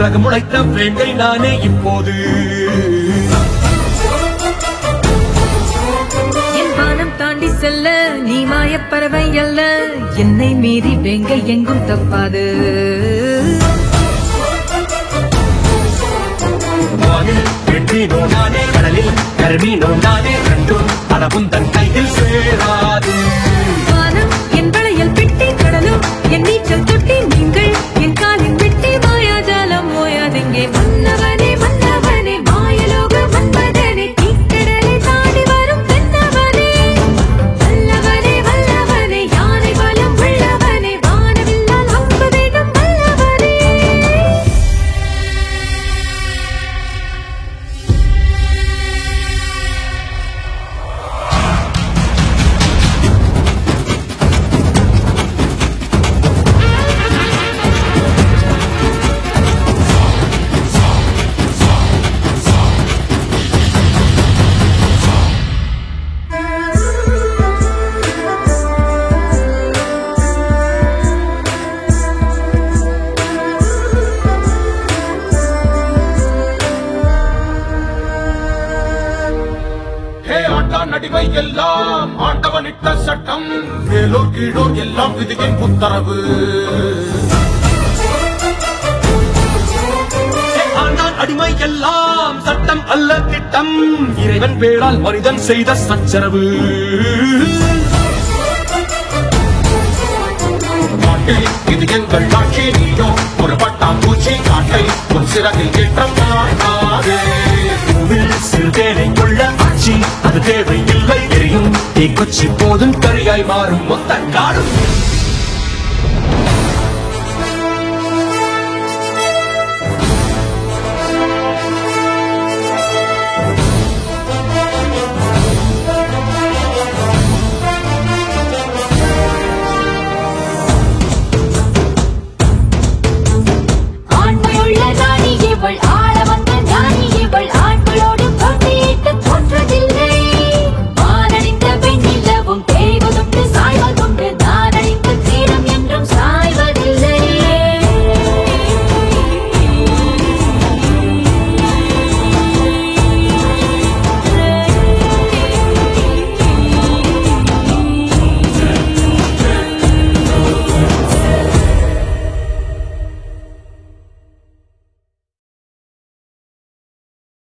சிறகு முளைத்த வேங்கை நானே இப்போது என் வானம் தாண்டி செல்ல நீ மாயப் பறவை அல்ல என்னை மீறி வெங்கை எங்கும் தப்பாது வானில் வெண்மீனோ நானே கடலில் கருமீனோ நானே ரெண்டும் அளவும் தன் கையில் சேராது வானம் என் வளையல் பெட்டி கடலும் என் நீச்சல் தொட்டி நீங்கள் என் காலின் வெட்டி மாயாஜாலம் ஓயாதெங்கே மன்னவனே மன்னவனே மாயலோக மன்மதனே தீக்கடலை தாண்டி வரும் தென்னவனே வல்லவனே வல்லவனே யானை பலம் உள்ளவனே வானவில்லால் அம்பு வேகம் வல்லவனே ஹே ஆண்டான் நடிவை எல்லாம் ஆண்டவனிட்ட சட்டம் மேலோர் கீழோர் எல்லாம் விதியின் உத்தரவு ஹே ஆண்டான் அடிமை எல்லாம் சட்டம் அல்ல திட்டம் இறைவன் பேரால் மனிதன் செய்த சச்சரவு காட்டில் இது எங்கள் ஆட்சி நீயோ ஒரு பட்டாம்பூச்சி காட்டை உன் சிறகில் ஏற்றம் காணாதே பூவில் சிறுதேனை கொள்ள ஆட்சி அது தேவையில்லை எரியும் தீக்குச்சி போதும் கரியாய் மாறும் மொத்த காடும்